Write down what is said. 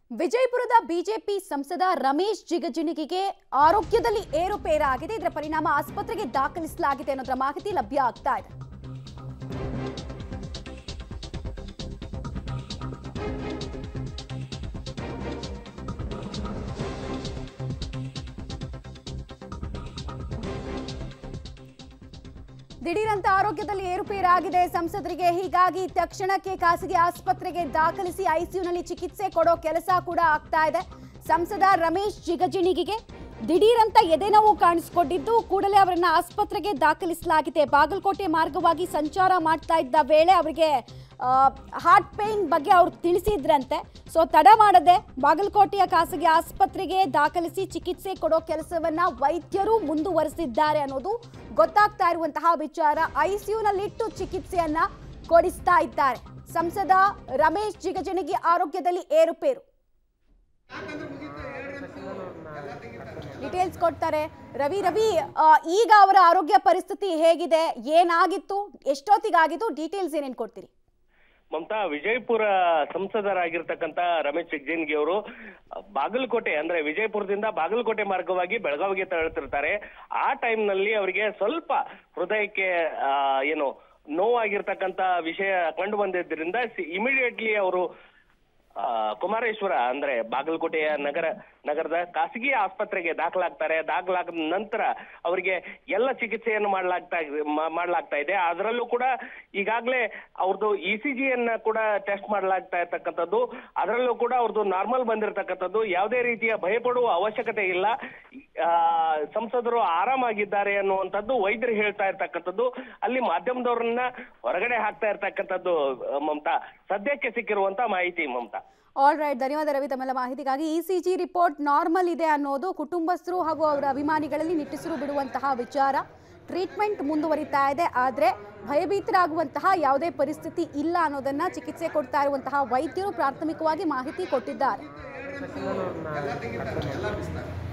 ವಿಜಯಪುರದ ಬಿಜೆಪಿ ಸಂಸದ ರಮೇಶ್ ಜಿಗಜಿಣಗಿಗೆ ಆರೋಗ್ಯದಲ್ಲಿ ಏರುಪೇರಾಗಿದೆ ಇದರ ಪರಿಣಾಮ ಆಸ್ಪತ್ರೆಗೆ ದಾಖಲಿಸಲಾಗಿದೆ ಅನ್ನೋದರ ಮಾಹಿತಿ ಲಭ್ಯ ಆಗ್ತಾ ಇದೆ ದಿಢೀರಂತ ಆರೋಗ್ಯದಲ್ಲಿ ಏರುಪೇರಾಗಿದೆ ಸಂಸದರಿಗೆ ಹೀಗಾಗಿ ತಕ್ಷಣಕ್ಕೆ ಖಾಸಗಿ ಆಸ್ಪತ್ರೆಗೆ ದಾಖಲಿಸಿ ಐಸಿಯುನಲ್ಲಿ ಚಿಕಿತ್ಸೆ ಕೊಡೋ ಕೆಲಸ ಕೂಡ ಆಗ್ತಾ ಇದೆ ಸಂಸದ ರಮೇಶ್ ಜಿಗಜಿಣಿಗಿಗೆ ದಿಢೀರಂತ ಎದೆನೋವು ಕಾಣಿಸಿಕೊಂಡಿದ್ದು ಕೂಡಲೇ ಅವರನ್ನ ಆಸ್ಪತ್ರೆಗೆ ದಾಖಲಿಸಲಾಗಿದೆ ಬಾಗಲಕೋಟೆ ಮಾರ್ಗವಾಗಿ ಸಂಚಾರ ಮಾಡ್ತಾ ಇದ್ದ ವೇಳೆ ಅವರಿಗೆ ಹಾರ್ಟ್ ಪೇನ್ ಬಗ್ಗೆ ಅವ್ರು ತಿಳಿಸಿದ್ರಂತೆ ಸೊ ತಡ ಮಾಡದೆ ಬಾಗಲಕೋಟೆಯ ಖಾಸಗಿ ಆಸ್ಪತ್ರೆಗೆ ದಾಖಲಿಸಿ ಚಿಕಿತ್ಸೆ ಕೊಡೋ ಕೆಲಸವನ್ನ ವೈದ್ಯರು ಮುಂದುವರೆಸಿದ್ದಾರೆ ಅನ್ನೋದು ಗೊತ್ತಾಗ್ತಾ ಇರುವಂತಹ ವಿಚಾರ ಐಸಿಯುನಲ್ಲಿಟ್ಟು ಚಿಕಿತ್ಸೆಯನ್ನ ಕೊಡಿಸ್ತಾ ಇದ್ದಾರೆ ಸಂಸದ ರಮೇಶ್ ಜಿಗಜಿಣಗಿ ಆರೋಗ್ಯದಲ್ಲಿ ಏರುಪೇರು ಡೀಟೇಲ್ಸ್ ಕೊಡ್ತಾರೆ ರವಿ ರವಿ ಆ, ಈಗ ಅವರ ಆರೋಗ್ಯ ಪರಿಸ್ಥಿತಿ ಹೇಗಿದೆ ಏನಾಗಿತ್ತು ಎಷ್ಟೊತ್ತಿಗಾಗಿತ್ತು ಡೀಟೇಲ್ಸ್ ಏನೇನು ಕೊಡ್ತೀರಿ ಮಮತಾ ವಿಜಯಪುರ ಸಂಸದರಾಗಿರ್ತಕ್ಕಂತ ರಮೇಶ್ ಜಿಗ್ಜಿನ್ಗಿ ಅವರು ಬಾಗಲಕೋಟೆ ಅಂದ್ರೆ ವಿಜಯಪುರದಿಂದ ಬಾಗಲಕೋಟೆ ಮಾರ್ಗವಾಗಿ ಬೆಳಗಾವಿಗೆ ತೆರಳುತ್ತಿರ್ತಾರೆ ಆ time ನಲ್ಲಿ ಅವರಿಗೆ ಸ್ವಲ್ಪ ಹೃದಯಕ್ಕೆ ಆ, ಏನು ನೋವಾಗಿರ್ತಕ್ಕಂತ ವಿಷಯ ಕಂಡು ಬಂದಿದ್ದರಿಂದ ಇಮಿಡಿಯೇಟ್ಲಿ ಅವರು ಆ, ಕುಮಾರೇಶ್ವರ ಅಂದ್ರೆ ಬಾಗಲಕೋಟೆಯ ನಗರ ನಗರದ ಖಾಸಗಿ ಆಸ್ಪತ್ರೆಗೆ ದಾಖಲಾಗ್ತಾರೆ ದಾಖಲಾದ ನಂತರ ಅವರಿಗೆ ಎಲ್ಲ ಚಿಕಿತ್ಸೆಯನ್ನು ಮಾಡಲಾಗ್ತಾ ಮಾ- ಮಾಡಲಾಗ್ತಾ ಇದೆ ಅದರಲ್ಲೂ ಕೂಡ ಈಗಾಗಲೇ ಅವ್ರದ್ದು ಇ ಸಿ ಜಿಯನ್ನ ಕೂಡ ಟೆಸ್ಟ್ ಮಾಡಲಾಗ್ತಾ ಇರ್ತಕ್ಕಂಥದ್ದು ಅದರಲ್ಲೂ ಕೂಡ ಅವ್ರದ್ದು ನಾರ್ಮಲ್ ಬಂದಿರತಕ್ಕಂಥದ್ದು ಯಾವುದೇ ರೀತಿಯ ಭಯಪಡುವ ಅವಶ್ಯಕತೆ ಇಲ್ಲ ಆ, ಸಂಸದರು ಆರಾಮಾಗಿದ್ದಾರೆ ಅನ್ನುವಂಥದ್ದು ವೈದ್ಯರು ಹೇಳ್ತಾ ಇರ್ತಕ್ಕಂಥದ್ದು ಅಲ್ಲಿ ಮಾಧ್ಯಮದವ್ರನ್ನ ಹೊರಗಡೆ ಹಾಕ್ತಾ ಇರ್ತಕ್ಕಂಥದ್ದು ಆ, ಮಮತಾ ಸದ್ಯಕ್ಕೆ ಸಿಕ್ಕಿರುವಂತ ಮಾಹಿತಿ ಮಮತಾ ಆಲ್ ರೈಟ್ ಧನ್ಯವಾದ ರವಿ ತಮ್ಮೆಲ್ಲ ಮಾಹಿತಿಗಾಗಿ E C G report normal ಇದೆ ಅನ್ನೋದು ಕುಟುಂಬಸ್ಥರು ಹಾಗೂ ಅವರ ಅಭಿಮಾನಿಗಳಲ್ಲಿ ನಿಟ್ಟುಸಿರು ಬಿಡುವಂತಹ ವಿಚಾರ ಟ್ರೀಟ್ಮೆಂಟ್ ಮುಂದುವರಿತಾ ಇದೆ ಆದರೆ ಭಯಭೀತರಾಗುವಂತಹ ಯಾವುದೇ ಪರಿಸ್ಥಿತಿ ಇಲ್ಲ ಅನ್ನೋದನ್ನ ಚಿಕಿತ್ಸೆ ಕೊಡ್ತಾ ಇರುವಂತಹ ವೈದ್ಯರು ಪ್ರಾಥಮಿಕವಾಗಿ ಮಾಹಿತಿ ಕೊಟ್ಟಿದ್ದಾರೆ